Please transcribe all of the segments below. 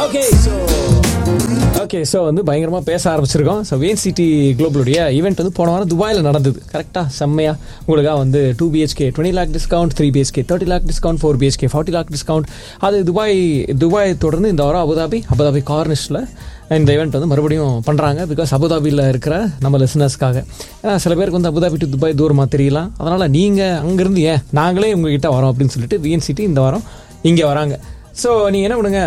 okay so okay so வந்து பயங்கரமாக பேச ஆரம்பிச்சிருக்கோம் ஸோ வேன் சிட்டி குளோபலுடைய ஈவெண்ட் வந்து போன வாரம் துபாயில் நடந்தது கரெக்டாக செம்மையாக உங்களுக்காக வந்து two BHK twenty lakh discount three BHK thirty lakh discount four BHK forty lakh discount அது துபாய் துபாய் தொடர்ந்து இந்த வாரம் அபுதாபி அபுதாபி கார்னிஷில் இந்த ஈவெண்ட் வந்து மறுபடியும் பண்ணுறாங்க பிகாஸ் அபுதாபியில் இருக்கிற நம்ம லிசனர்ஸ்க்காக ஏன்னா சில பேருக்கு வந்து அபுதாபி டு துபாய் தூரமாக தெரியலாம் அதனால் நீங்கள் அங்கேருந்து ஏன் நாங்களே உங்ககிட்ட வரோம் அப்படின்னு சொல்லிட்டு விஎன் சிட்டி இந்த வாரம் இங்கே வராங்க ஸோ நீங்கள் என்ன பண்ணுங்க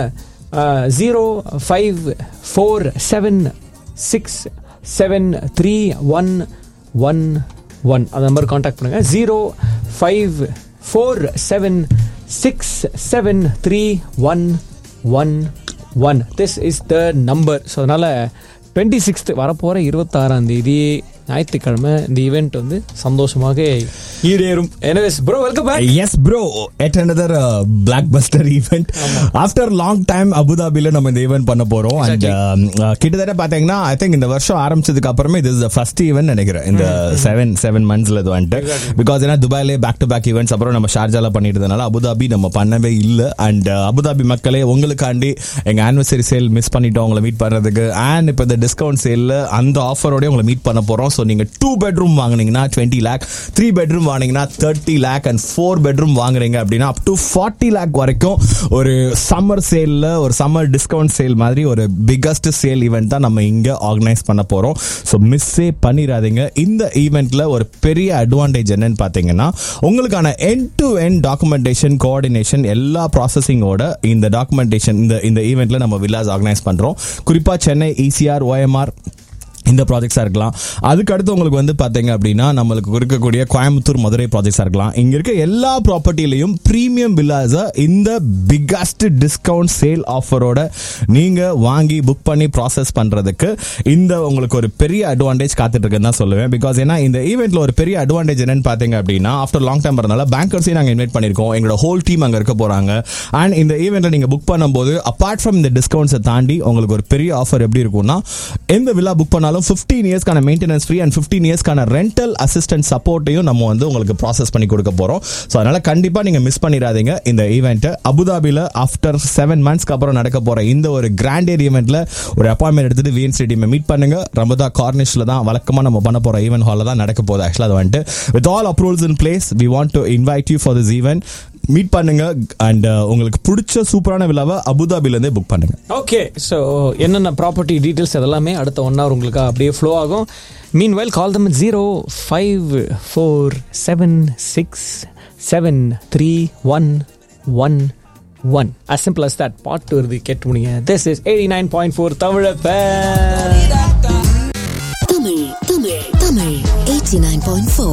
zero five four seven six seven three one one one அந்த நம்பர் காண்டாக்ட் பண்ணுங்கள் zero five four seven six seven three one one one this is the number so அதனால் டுவெண்ட்டி சிக்ஸ்த் வரப்போகிற இருபத்தாறாம் தேதி ஞாயிற்றுக்கிழமை இந்த ஈவெண்ட் வந்து சந்தோஷமாக ஈடேறும் anyways bro welcome back yes bro at another uh, blockbuster event after long time அபுதாபில நம்ம இந்த ஈவெண்ட் பண்ண போறோம் அண்ட் கிட்டத்தட்ட பாத்தீங்கன்னா ஐ திங்க் இந்த வருஷம் ஆரம்பிச்சதுக்கு அப்புறமே இது இஸ் ஃபர்ஸ்ட் ஈவெண்ட் நினைக்கிறேன் இந்த செவன் செவன் மந்த்ஸ்ல இது வந்துட்டு பிகாஸ் ஏன்னா துபாயிலே பேக் டு பேக் ஈவெண்ட்ஸ் அப்புறம் நம்ம ஷார்ஜால பண்ணிட்டதுனால அபுதாபி நம்ம பண்ணவே இல்லை அண்ட் அபுதாபி மக்களே உங்களுக்காண்டி எங்க ஆனிவர்சரி சேல் மிஸ் பண்ணிட்டோம் உங்களை மீட் பண்றதுக்கு அண்ட் இப்போ இந்த டிஸ்கவுண்ட் சேல்ல அந்த ஆஃபரோடய உங்களை மீட் பண்ண போறோம் ஸோ நீங்க டூ பெட்ரூம் வாங்குனீங்கன்னா டுவெண்ட்டி லேக் த்ரீ பெட்ரூம் வாங்கினீங்கன்னா thirty lakh and four bedroom வாங்குறீங்க அப்படின்னா அப் டு ஃபார்ட்டி லேக் வரைக்கும் ஒரு சம்மர் சேல்ல ஒரு சம்மர் டிஸ்கவுண்ட் சேல் மாதிரி ஒரு பிக்கஸ்ட் சேல் ஈவெண்ட் தான் நம்ம இங்க ஆர்கனைஸ் பண்ண போறோம் ஸோ மிஸ்ஸே பண்ணிடாதீங்க இந்த ஈவெண்ட்ல ஒரு பெரிய அட்வான்டேஜ் என்னன்னு பார்த்தீங்கன்னா உங்களுக்கான end to end documentation coordination எல்லா ப்ராசஸிங்கோட இந்த டாக்குமெண்டேஷன் இந்த இந்த ஈவெண்ட்ல நம்ம வில்லாஸ் ஆர்கனைஸ் பண்றோம் குறிப்பா சென்னை இசிஆர் ஓஎம்ஆர் இந்த ப்ராஜெக்ட்ஸாக இருக்கலாம் அதுக்கு அடுத்து உங்களுக்கு வந்து பார்த்தீங்க அப்படின்னா நம்மளுக்கு இருக்கக்கூடிய கோயம்புத்தூர் மதுரை ப்ராஜெக்ட்ஸாக இருக்கலாம் இங்கே இருக்க எல்லா ப்ராப்பர்ட்டிலையும் ப்ரீமியம் வில்லாஸை இந்த பிக்கஸ்ட் டிஸ்கவுண்ட் சேல் ஆஃபரோட நீங்கள் வாங்கி புக் பண்ணி ப்ராசஸ் பண்ணுறதுக்கு இந்த உங்களுக்கு ஒரு பெரிய அட்வான்டேஜ் காத்துட்டு இருக்குன்னு தான் சொல்லுவேன் பிகாஸ் ஏன்னா இந்த ஈவெண்ட்டில் ஒரு பெரிய அட்வான்டேஜ் என்னன்னு பார்த்தீங்க அப்படின்னா ஆஃப்டர் லாங் டைம் வரனால பேங்கர்ஸையும் நாங்கள் இன்வைட் பண்ணியிருக்கோம் எங்களோட ஹோல் டீம் அங்கே இருக்க போகிறாங்க அண்ட் இந்த ஈவெண்ட்டில் நீங்கள் புக் பண்ணும்போது அப்பார்ட் ஃப்ரம் இந்த டிஸ்கவுண்ட்ஸை தாண்டி உங்களுக்கு ஒரு பெரிய ஆஃபர் எப்படி இருக்கும்னா எந்த வில்லா புக் பண்ணாலும் ஃபிஃப்டீன் இயர்ஸ்க்கான மெயின்டெனன்ஸ் ஃப்ரீ அண்ட் ஃபிஃப்டீன் இயர்ஸ்க்கான ரெண்டல் அசிஸ்டன்ட் சப்போர்ட்டையும் நம்ம வந்து உங்களுக்கு ப்ராசஸ் பண்ணி கொடுக்க போகிறோம் ஸோ அதனால கண்டிப்பாக நீங்கள் மிஸ் பண்ணிடாதீங்க இந்த ஈவெண்ட்டை அபுதாபியில் ஆஃப்டர் செவன் மந்த்ஸ்க்கு அப்புறம் நடக்க போகிற இந்த ஒரு கிராண்டேர் ஈவெண்ட்டில் ஒரு அப்பாயின்மெண்ட் எடுத்துட்டு விஎன் ஸ்டேடியம் மீட் பண்ணுங்க ரமதா கார்னிஷில் தான் வழக்கமாக நம்ம பண்ண போகிற ஈவெண்ட் ஹாலில் தான் நடக்க போகுது ஆக்சுவலாக அது வந்துட்டு with all approvals in place we want to invite you for this event meet பண்ணுங்க அண்ட் உங்களுக்கு பிடிச்ச சூப்பரான விழாவை அபுதாபிலேருந்தே புக் பண்ணுங்க ஓகே ஸோ என்னென்ன ப்ராப்பர்ட்டி டீட்டெயில்ஸ் அதெல்லாமே அடுத்த ஒன் ஹவர் உங்களுக்கு அப்படியே ஃப்ளோ ஆகும் mean well call them zero five four seven six seven three one one one as simple as that பாட்டு வருது கேட்டு முடியுங்க this is eighty nine point four தமிழப்ப தமிழ் தமிழ் தமிழ் 89.4